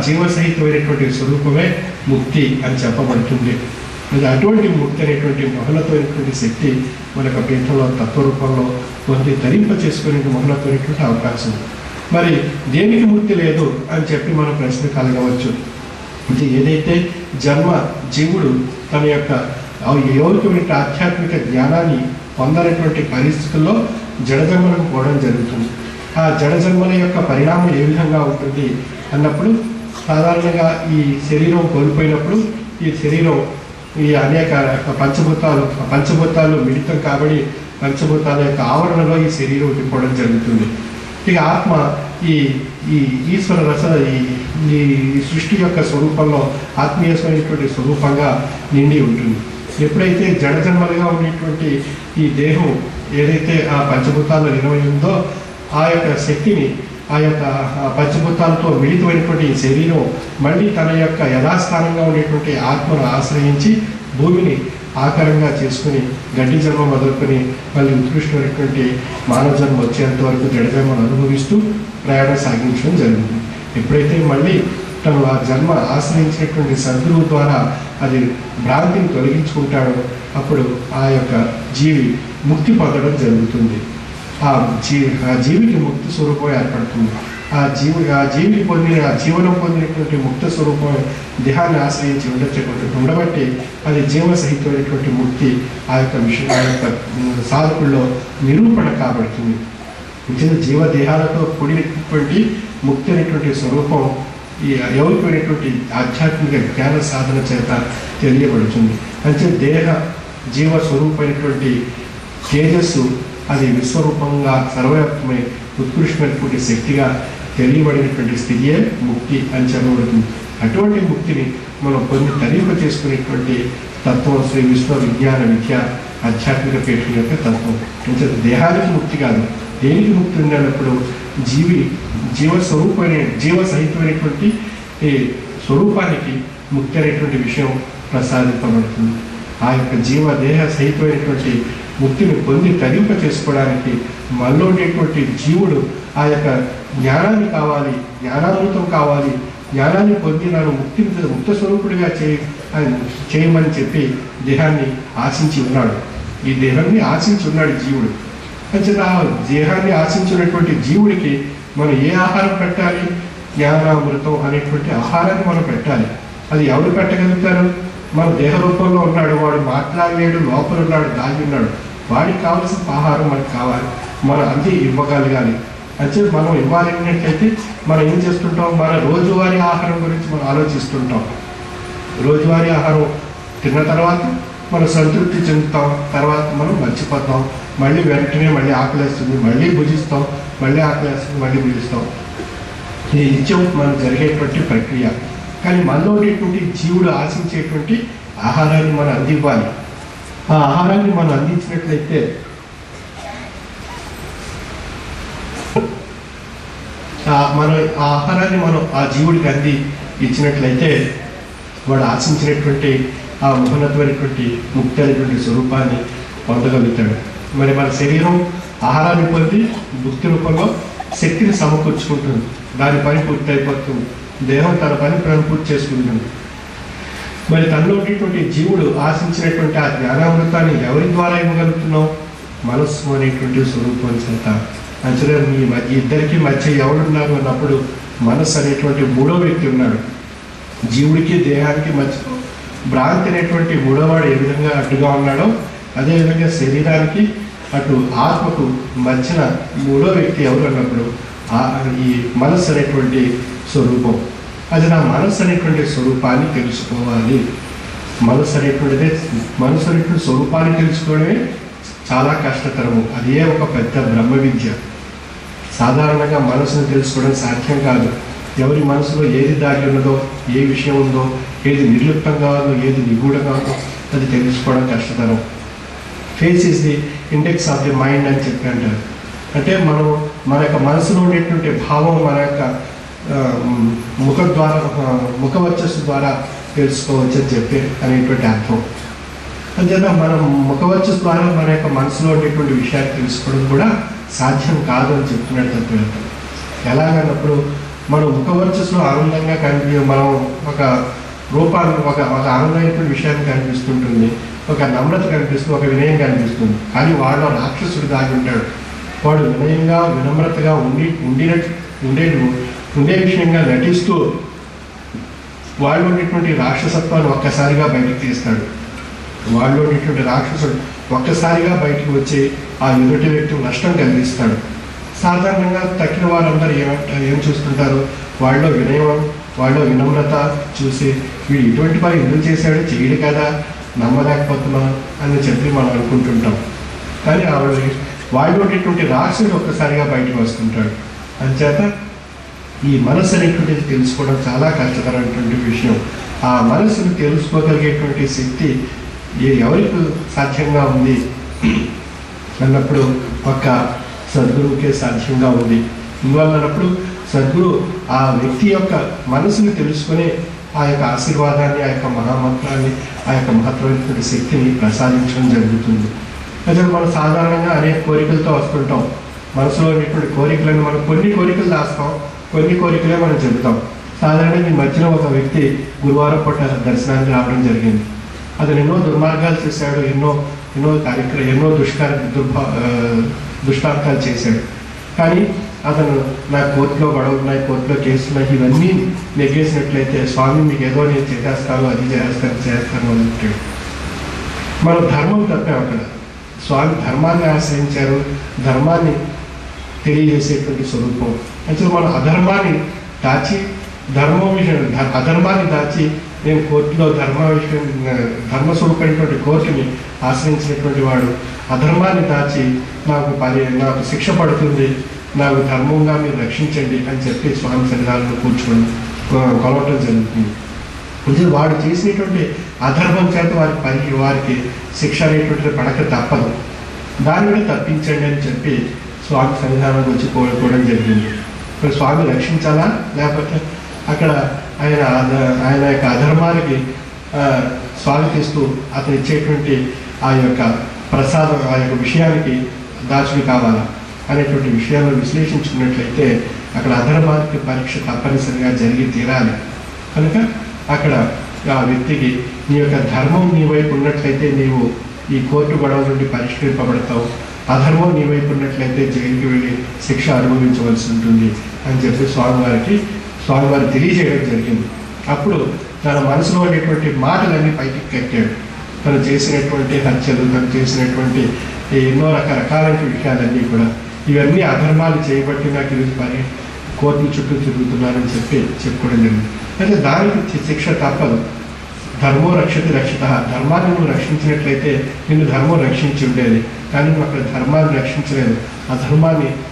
జీవసహితమైనటువంటి స్వరూపమే ముక్తి అని చెప్పబడుతుంది అది అటువంటి ముక్తి అనేటువంటి మహోన్నతమైనటువంటి శక్తి మనకు పీఠంలో తత్వరూపంలో పొంది ధరింప చేసుకునే మహోన్నతమైనటువంటి అవకాశం ఉంది. మరి దేనికి ముక్తి లేదు అని చెప్పి మన ప్రశ్న కలగవచ్చు ఇది ఏదైతే జన్మ జీవుడు తన యొక్క యౌలికమైన ఆధ్యాత్మిక జ్ఞానాన్ని పొందనటువంటి పరిస్థితుల్లో జడజన్మలకు పోవడం జరుగుతుంది ఆ జడజన్మల యొక్క పరిణామం ఏ విధంగా ఉంటుంది అన్నప్పుడు సాధారణంగా ఈ శరీరం కోల్పోయినప్పుడు ఈ శరీరం ఈ అనేక పంచభూతాలు ఆ పంచభూతాలు మిళితం కాబడి పంచభూతాల యొక్క ఆవరణలో ఈ శరీరం ఉండిపోవడం జరుగుతుంది ఇక ఆత్మ ఈ ఈ ఈశ్వర రస ఈ ఈ సృష్టి యొక్క స్వరూపంలో ఆత్మీయమైనటువంటి స్వరూపంగా నిండి ఉంటుంది ఎప్పుడైతే జడజన్మలుగా ఉండేటువంటి ఈ దేహం ఏదైతే ఆ పంచభూతాల్లో నిలవై ఉందో ఆ యొక్క శక్తిని ఆ యొక్క ఆ పంచభూతాలతో మిళితమైనటువంటి ఈ శరీరం మళ్ళీ తన యొక్క యథాస్థానంగా ఉండేటువంటి ఆత్మను ఆశ్రయించి భూమిని ఆకారంగా చేసుకుని గడ్డి జన్మ మొదలుకొని మళ్ళీ ఉత్కృష్టమైనటువంటి మానవ జన్మ వచ్చేంత వరకు జడ జన్మను అనుభవిస్తూ ప్రయాణం సాగించడం జరుగుతుంది ఎప్పుడైతే మళ్ళీ తను ఆ జన్మ ఆశ్రయించినటువంటి సద్గురువు ద్వారా అది భ్రాంతిని తొలగించుకుంటాడో అప్పుడు ఆ యొక్క జీవి ముక్తి పొందడం జరుగుతుంది ఆ జీ ఆ జీవికి ముక్తి స్వరూపం ఏర్పడుతుంది ఆ జీవి ఆ జీవి పొందిన ఆ జీవనం పొందినటువంటి ముక్త స్వరూపం దేహాన్ని ఆశ్రయించి ఉండేటటువంటి ఉండబట్టి అది జీవ సహితమైనటువంటి ముక్తి ఆ యొక్క విషయం ఆ యొక్క ఉమ్, సాధకుల్లో నిరూపణ కాబడుతుంది నిజంగా జీవ దేహాలతో కూడినటువంటి ముక్తి అనేటువంటి స్వరూపం ఈ యౌలికమైనటువంటి ఆధ్యాత్మిక జ్ఞాన సాధన చేత తెలియబడుతుంది అంటే దేహ జీవ స్వరూపమైనటువంటి తేజస్సు అది విశ్వరూపంగా సర్వవ్యాప్తమై ఉత్కృష్టమైనటువంటి శక్తిగా తెలియబడినటువంటి స్థితియే ముక్తి అని చెప్పబడుతుంది అటువంటి ముక్తిని మనం కొన్ని తరింప చేసుకునేటువంటి తత్వం శ్రీ విశ్వ విజ్ఞాన విద్య ఆధ్యాత్మిక పీఠం యొక్క తత్వం అంటే దేహానికి ముక్తి కాదు దేనికి ముక్తి ఉందన్నప్పుడు జీవి జీవ స్వరూపమైన జీవ సహితమైనటువంటి ఈ స్వరూపానికి ముక్తి అనేటువంటి విషయం ప్రసాదింపబడుతుంది ఆ యొక్క జీవ దేహ సహితమైనటువంటి ముక్తిని పొంది తరింప చేసుకోవడానికి మనలో ఉండేటువంటి జీవుడు ఆ యొక్క జ్ఞానాన్ని కావాలి జ్ఞానామృతం కావాలి జ్ఞానాన్ని పొంది నన్ను ముక్తి ముక్త స్వరూపుడిగా చేయ ఆయన చేయమని చెప్పి దేహాన్ని ఆశించి ఉన్నాడు ఈ దేహాన్ని ఆశించి ఉన్నాడు జీవుడు అంచేత ఆ దేహాన్ని ఆశించినటువంటి జీవుడికి మనం ఏ ఆహారం పెట్టాలి జ్ఞానామృతం అనేటువంటి ఆహారాన్ని మనం పెట్టాలి అది ఎవరు పెట్టగలుగుతారు మన దేహ రూపంలో ఉన్నాడు వాడు మాట్లాడలేడు లోపల ఉన్నాడు దాగి ఉన్నాడు వాడికి కావాల్సిన ఆహారం మనకు కావాలి మనం అంది ఇవ్వగలగాలి అంటే మనం ఇవ్వాలి అన్నట్లయితే మనం ఏం చేస్తుంటాం మన రోజువారీ ఆహారం గురించి మనం ఆలోచిస్తుంటాం రోజువారీ ఆహారం తిన్న తర్వాత మనం సంతృప్తి చెందుతాం తర్వాత మనం మర్చిపోతాం మళ్ళీ వెంటనే మళ్ళీ ఆకలేస్తుంది మళ్ళీ భుజిస్తాం మళ్ళీ ఆకలేస్తుంది మళ్ళీ భుజిస్తాం ఇది నిత్యం మనకు జరిగేటువంటి ప్రక్రియ కానీ మనలో ఉండేటువంటి జీవుడు ఆశించేటువంటి ఆహారాన్ని మనం అందివ్వాలి ఆ ఆహారాన్ని మనం అందించినట్లయితే ఆ మన ఆ ఆహారాన్ని మనం ఆ జీవుడికి అంది ఇచ్చినట్లయితే వాడు ఆశించినటువంటి ఆ మహోన్నతమైనటువంటి ముక్తి అనేటువంటి స్వరూపాన్ని పొందగలుగుతాడు మరి మన శరీరం ఆహారాన్ని పొంది ముక్తి రూపంలో శక్తిని సమకూర్చుకుంటుంది దాని పని పూర్తి అయిపోతుంది దేహం తన పని పని పూర్తి చేసుకుంటుంది మరి తనలో ఉండేటువంటి జీవుడు ఆశించినటువంటి ఆ జ్ఞానామృతాన్ని ఎవరి ద్వారా ఇవ్వగలుగుతున్నాం మనస్సు అనేటువంటి స్వరూపం చేత అంచనా మీ మధ్య ఇద్దరికి మధ్య ఎవరున్నారు అన్నప్పుడు మనస్సు అనేటువంటి మూడో వ్యక్తి ఉన్నాడు జీవుడికి దేహానికి మధ్య భ్రాంతి అనేటువంటి మూడోవాడు ఏ విధంగా అడ్డుగా ఉన్నాడో అదేవిధంగా శరీరానికి అటు ఆత్మకు మధ్యన మూడో వ్యక్తి ఎవరు అన్నప్పుడు ఆ ఈ మనస్సు అనేటువంటి స్వరూపం అది నా మనస్సు అనేటువంటి స్వరూపాన్ని తెలుసుకోవాలి మనస్సు అనేటువంటిదే మనస్సు అనేటువంటి స్వరూపాన్ని తెలుసుకోవడమే చాలా కష్టతరము అదే ఒక పెద్ద బ్రహ్మ విద్య సాధారణంగా మనసును తెలుసుకోవడం సాధ్యం కాదు ఎవరి మనసులో ఏది దాగి ఉన్నదో ఏ విషయం ఉందో ఏది నిర్లిప్తంగా ఉందో ఏది నిగూఢంగా ఉందో అది తెలుసుకోవడం కష్టతరం face is the index of the mind అని చెప్పి అంటారు అంటే మనం మన యొక్క మనసులో ఉండేటువంటి భావం మన యొక్క ఆ, ముఖ ద్వారా ఆ, ముఖ వర్చస్సు ద్వారా తెలుసుకోవచ్చు అని చెప్పి అనేటువంటి అర్థం అంతేనా మనం ముఖవర్చస్సు ద్వారా మన యొక్క మనసులో ఉండేటువంటి విషయాలు తెలుసుకోవడం కూడా సాధ్యం కాదు అని చెప్తున్నాడు తత్వేత్త ఎలాగన్నప్పుడు మనం ముఖవర్చస్సులో ఆనందంగా కనిపి మనం ఒక రూపాన్ని ఒక ఒక ఆనందమైనటువంటి విషయాన్ని కనిపిస్తుంటుంది ఒక నమ్రత కనిపిస్తుంది ఒక వినయం కనిపిస్తుంది కానీ వాడిలో రాక్షసుడు దాగి ఉంటాడు వాడు వినయంగా వినమ్రతగా ఉండి ఉండినట్టు ఉండే ఉండే విషయంగా నటిస్తూ వాళ్ళు ఉండేటువంటి రాక్షసత్వాన్ని ఒక్కసారిగా బయటకు తీస్తాడు వాళ్ళు ఉండేటువంటి రాక్షసుడు ఒక్కసారిగా బయటకు వచ్చి ఆ ఎదుటి వ్యక్తికి నష్టం కలిగిస్తాడు సాధారణంగా తక్కిన వారందరూ ఏమంటారు ఏం చూస్తుంటారు వాళ్ళలో వినయం వాళ్ళలో వినమ్రత చూసి వీడు ఇటువంటి పని ఎందుకు చేశాడు చేయడు కదా నమ్మలేకపోతున్నాం అని చెప్పి మనం అనుకుంటుంటాం కానీ ఆవిడ వాళ్ళు ఉండేటువంటి రాక్షసుడు ఒక్కసారిగా బయటకు వస్తుంటాడు అంచేత ఈ మనసు అనేటువంటిది తెలుసుకోవడం చాలా కష్టతరమైనటువంటి విషయం ఆ మనసును తెలుసుకోగలిగేటువంటి శక్తి ఏ- ఎవరికి సాధ్యంగా ఉంది అన్నప్పుడు ఒక్క సద్గురువుకే సాధ్యంగా ఉంది ఇందువల్ల అన్నప్పుడు సద్గురు ఆ వ్యక్తి యొక్క మనసుని తెలుసుకుని ఆ యొక్క ఆశీర్వాదాన్ని ఆ యొక్క మహామంత్రాన్ని ఆ యొక్క మహత్తరమైనటువంటి శక్తిని ప్రసాదించడం జరుగుతుంది అయితే మనం సాధారణంగా అనేక కోరికలతో వస్తుంటాం మనసులో ఉన్నటువంటి కోరికలను మనం కొన్ని కోరికలు దాస్తాం కొన్ని కోరికలే మనం చెబుతాం సాధారణంగా ఈ మధ్యన ఒక వ్యక్తి గురువారం పూట దర్శనానికి రావడం జరిగింది అతను ఎన్నో దుర్మార్గాలు చేశాడు ఎన్నో ఎన్నో కార్యక్రమం ఎన్నో దుష్కార దుర్భా ఆ, దుష్టార్థాలు చేశాడు కానీ అతను నా కోర్టులో గొడవలు ఉన్నాయి కోర్టులో కేసులు ఉన్నాయి ఇవన్నీ నెగ్గేసినట్లయితే స్వామి మీకు ఏదో నేను చేసేస్తాను అది చేస్తాను చేస్తాను అని అంటాడు మనం ధర్మం తప్పాం అక్కడ స్వామి ధర్మాన్ని ఆశ్రయించారు ధర్మాన్ని తెలియజేసేటువంటి స్వరూపం అయితే మన అధర్మాన్ని దాచి ధర్మం విషయం ధ- అధర్మాన్ని దాచి నేను కోర్టులో ధర్మ విషయం ధర్మ స్వరూపమైనటువంటి కోర్టుని ఆశ్రయించినటువంటి వాడు అధర్మాన్ని దాచి నాకు పరి నాకు శిక్ష పడుతుంది నాకు ధర్మంగా మీరు రక్షించండి అని చెప్పి స్వామి సన్నిధానంలో కూర్చొని ఆ, కొలవటం జరుగుతుంది ఇది వాడు చేసినటువంటి అధర్మం చేత వారికి పని వారికి శిక్ష అనేటువంటిది పడక తప్పదు దాన్ని కూడా తప్పించండి అని చెప్పి స్వామి సన్నిధానంలోకి వచ్చి కోరుకోవడం జరిగింది ఇప్పుడు స్వామి రక్షించాలా లేకపోతే అక్కడ ఆయన అధ- ఆయన యొక్క అధర్మానికి ఆ, స్వాగతిస్తూ అతను ఇచ్చేటువంటి ఆ యొక్క ప్రసాదం ఆ యొక్క విషయానికి దాచుడు కావాలా అనేటువంటి విషయాలను విశ్లేషించుకున్నట్లయితే అక్కడ అధర్మానికి పరీక్ష తప్పనిసరిగా జరిగి తీరాలి కనుక అక్కడ ఆ వ్యక్తికి నీ యొక్క ధర్మం నీ వైపు ఉన్నట్లయితే నీవు ఈ కోర్టు గొడవ నుండి పరిష్కరింపబడతావు అధర్మం నీ వైపు ఉన్నట్లయితే జైలుకి వెళ్ళి శిక్ష అనుభవించవలసి ఉంటుంది అని చెప్పి స్వామివారికి స్వామివారు తెలియజేయడం జరిగింది అప్పుడు తన మనసులో ఉండేటువంటి మాటలన్నీ పైకి కట్టాడు తను చేసినటువంటి హత్యలు తను చేసినటువంటి ఎన్నో రకరకాలైన విషయాలన్నీ కూడా ఇవన్నీ అధర్మాలు చేయబట్టి నాకు ఈరోజు పని కోర్టుల చుట్టూ తిరుగుతున్నానని చెప్పి చెప్పుకోవడం జరిగింది అయితే దానికి చి- శిక్ష తప్పదు ధర్మో రక్షతి రక్షిత ధర్మాన్ని నువ్వు రక్షించినట్లయితే నిన్ను ధర్మం రక్షించి ఉండేది కానీ నువ్వు అక్కడ ధర్మాన్ని రక్షించలేదు ఆ ధర్మాన్ని